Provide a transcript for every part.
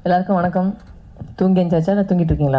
எல்லாருக்கும் வணக்கம் தூங்கி எஞ்சாச்சா இல்லை தூங்கிட்டு இருக்கீங்களா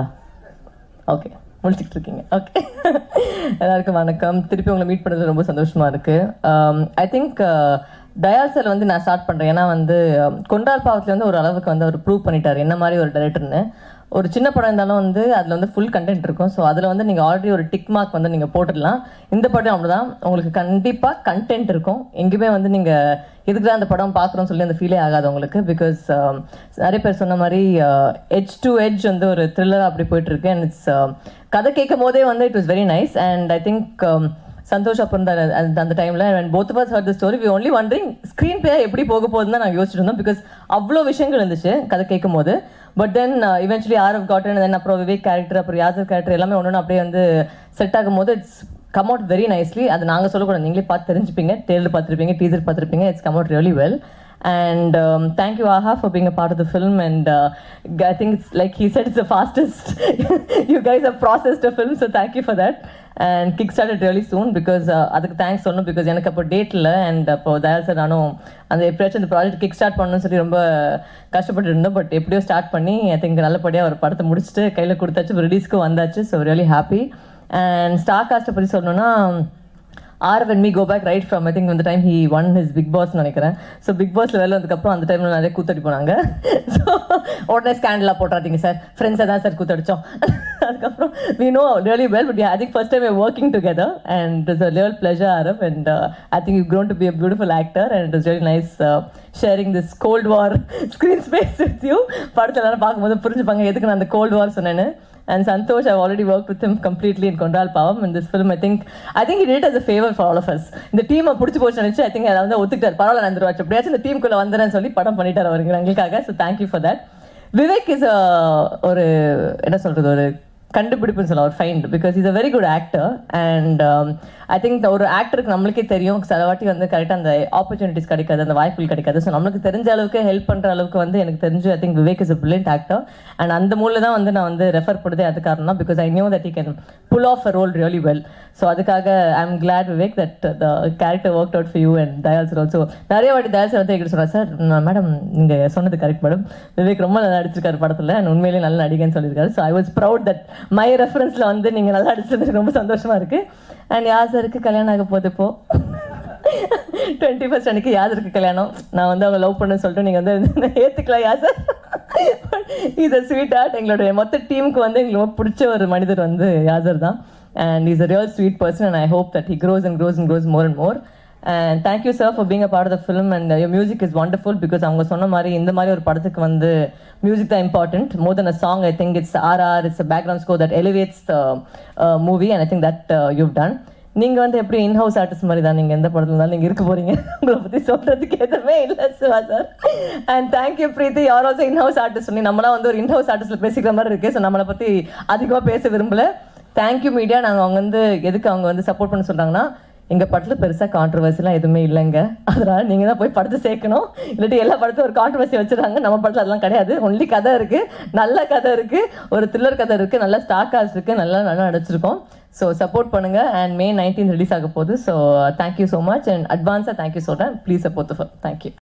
ஓகே முழிச்சிட்டு இருக்கீங்க ஓகே எல்லாருக்கும் வணக்கம் திருப்பி உங்களை மீட் பண்ணது ரொம்ப சந்தோஷமா இருக்கு ஐ திங்க் தயால் சார் வந்து நான் ஸ்டார்ட் பண்ணுறேன் ஏன்னா வந்து um, கொண்டால் பாவத்தில் வந்து ஒரு அளவுக்கு வந்து அவர் ப்ரூவ் பண்ணிட்டார் என்ன மாதிரி ஒரு டைரக்டர்னு ஒரு சின்ன படம் இருந்தாலும் வந்து அதில் வந்து ஃபுல் கண்டென்ட் இருக்கும் ஸோ அதில் வந்து நீங்கள் ஆல்ரெடி ஒரு டிக் மார்க் வந்து நீங்கள் போட்டுடலாம் இந்த படம் அப்படிதான் உங்களுக்கு கண்டிப்பாக கண்டென்ட் இருக்கும் எங்கேயுமே வந்து நீங்கள் எதுக்கு தான் அந்த படம் பார்க்குறோம்னு சொல்லி அந்த ஃபீலே ஆகாது உங்களுக்கு பிகாஸ் நிறைய பேர் சொன்ன மாதிரி எட்ஜ் டு எட்ஜ் வந்து ஒரு த்ரில்லராக அப்படி போயிட்டுருக்கு அண்ட் இட்ஸ் கதை கேட்கும் போதே வந்து it was very nice and I think Santhosh அப்போ இருந்தார் அந்த அந்த டைமில் and both of heard the story we only wondering screenplay எப்படி போக போகுதுன்னு தான் நாங்கள் யோசிச்சுட்டு இருந்தோம் பிகாஸ் அவ்வளோ விஷயங்கள் இருந்துச்சு கதை கேட்கும் போது but then eventually are of cotton then அப்புறம் விவேக் கேரக்டர் அப்புறம் யாசர் கேரக்டர் எல்லாமே ஒன்று அப்படியே வந்து செட் ஆகும் போது it's come out very nicely அது நாங்கள் சொல்லக்கூடாது நீங்களே பார்த்து தெரிஞ்சுப்பீங்க டேலர் பார்த்துருப்பீங்க டீசர் பார்த்துருப்பீங்க it's come out really well and um, thank you aha for being a part of the film and uh, i think it's like he said it's the fastest you guys have processed a film so thank you for that and kickstarted really soon because uh, அதுக்கு thanks சொல்லணும் because எனக்கு அப்போ date இல்லை and அப்போ Dayal sir நானும் அந்த எப்படியாச்சும் இந்த ப்ராஜெக்ட் கிக் ஸ்டார்ட் பண்ணணும்னு சொல்லி ரொம்ப கஷ்டப்பட்டு இருந்தோம் பட் எப்படியோ ஸ்டார்ட் பண்ணி ஐ திங்க் நல்லபடியாக ஒரு படத்தை முடிச்சுட்டு கையில் கொடுத்தாச்சு ரிலீஸ்க்கு வந்தாச்சு so really happy and star காஸ்ட்டை பற்றி சொல்லணும்னா are when me go back right from I think இந்த time he one his Big Boss நினைக்கிறேன் ஸோ பிக் பாஸ்ல வேலை வந்ததுக்கப்புறம் அந்த டைமில் நிறைய கூத்தடி போனாங்க ஸோ உடனே ஸ்கேண்டலாக போட்டுறாதீங்க சார் ஃப்ரெண்ட்ஸை தான் சார் கூத்தடிச்சோம் அதுக்கப்புறம் we know really well but I think first time working together and it's a real pleasure Aarav and I think you grown to be a beautiful actor and it is very nice sharing this cold war screen space with you படத்தில் எல்லாரும் பார்க்கும்போது புரிஞ்சுப்பாங்க எதுக்கு நான் அந்த gold வார் சொன்னேன்னு And Santosh, I've already worked with him completely in Kondal Pavam in this film. I think I think he did it as a favor for all of us. இந்த டீமை பிடிச்சி போச்சு நினச்சி ஐ திங்க் அதை வந்து ஒத்துக்கிட்டார் பரவாயில்ல நான் வந்துருவாச்சு எப்படியாச்சும் இந்த டீமுக்குள்ள வந்துறேன்னு சொல்லி படம் பண்ணிட்டார் அவருக்கு எங்களுக்காக so thank you for that Vivek is ஒரு என்ன சொல்றது ஒரு கண்டுபிடிப்புன்னு சொல்லலாம் ஒரு find because is a very good actor and I think ஒரு ஆக்டருக்கு நம்மளுக்கே தெரியும் சில வாட்டி வந்து கரெக்டாக அந்த ஆப்பர்ச்சுனிட்டிஸ் கிடைக்காது அந்த வாய்ப்புகள் கிடைக்காது ஸோ நம்மளுக்கு தெரிஞ்ச அளவுக்கு ஹெல்ப் பண்ணுற அளவுக்கு வந்து எனக்கு தெரிஞ்சு I think Vivek is a brilliant actor and அந்த மூலில் தான் வந்து நான் வந்து ரெஃபர் பண்ணுறதே அது காரணம் தான் because I knew that you can pull off a role really well so அதுக்காக I am glad Vivek that the character work out for you and Dayal sir also நிறைய வாட்டி தயால் சார் வந்து எங்கிட்ட சொன்னார் சார் மேடம் நீங்கள் சொன்னது கரெக்ட் மேடம் விவேக் ரொம்ப நல்லா நடிச்சிருக்காரு படத்தில் அண்ட் உண்மையிலேயே நல்ல நடிகன்னு சொல்லியிருக்காரு so I was proud that my ரெஃபரன்ஸில் வந்து நீங்கள் நல்லா நடிச்சது ரொம்ப சந்தோஷமாக இருக்குது அண்ட் யார் சாருக்கு கல்யாணம் ஆக போகுது இப்போ டுவெண்ட்டி ஃபஸ்ட் அன்னைக்கு யாதருக்கு கல்யாணம் நான் வந்து அவங்க லவ் பண்ணேன்னு சொல்லிட்டு நீங்கள் வந்து ஏற்றுக்கலாம் Yasar is a sweet heart எங்களுடைய மொத்த டீமுக்கு வந்து எங்களுக்கு ரொம்ப பிடிச்ச ஒரு மனிதர் வந்து யாசர் தான் and is a real sweet person and I hope that he grows and grows and grows more and more and thank you sir for being a part of the film and your music is wonderful because அவங்க சொன்ன மாதிரி இந்த மாதிரி ஒரு படத்துக்கு வந்து music தான் important more than a song I think it's R R it's a background score that elevates the movie and I think that you've done நீங்கள் வந்து எப்படி இன்ஹவுஸ் ஆர்டிஸ்ட் மாதிரி தான் நீங்கள் எந்த படத்துல இருந்தாலும் நீங்கள் இருக்க போகிறீங்க உங்களை பற்றி சொல்கிறதுக்கு எதுவுமே இல்லை Siva sir and thank you Preethi யார் ஆல்சோ இன்ஹவுஸ் ஆர்டிஸ்ட் சொல்லி நம்மளாம் வந்து ஒரு இன்ஹவுஸ் ஆர்டிஸ்ட்டில் பேசிக்கிற மாதிரி இருக்குது ஸோ நம்மளை பற்றி அதிகமாக பேச விரும்பல தேங்க்யூ மீடியா நாங்கள் அவங்க வந்து எதுக்கு அவங்க வந்து சப்போர்ட் பண்ண சொல்கிறாங்கன்னா எங்கள் படத்தில் பெருசாக கான்ட்ரவர்சிலாம் எதுவுமே இல்லைங்க அதனால் நீங்கள் தான் போய் படத்தை சேர்க்கணும் இல்லாட்டி எல்லா படத்தையும் ஒரு கான்ட்ரவர்சி வச்சுருக்காங்க நம்ம படத்தில் அதெல்லாம் கிடையாது ஒன்லி கதை இருக்குது நல்ல கதை இருக்குது ஒரு த்ரில்லர் கதை இருக்குது நல்ல ஸ்டார் காஸ்ட் இருக்குது நல்லா நல்லா நடிச்சிருக்கோம் ஸோ சப்போர்ட் பண்ணுங்கள் அண்ட் மே நைன்டீன் ரிலீஸ் ஆக போகுது so thank you so much and அட்வான்ஸாக தேங்க்யூ சொல்கிறேன் ப்ளீஸ் சப்போர்ட் த தேங்க்யூ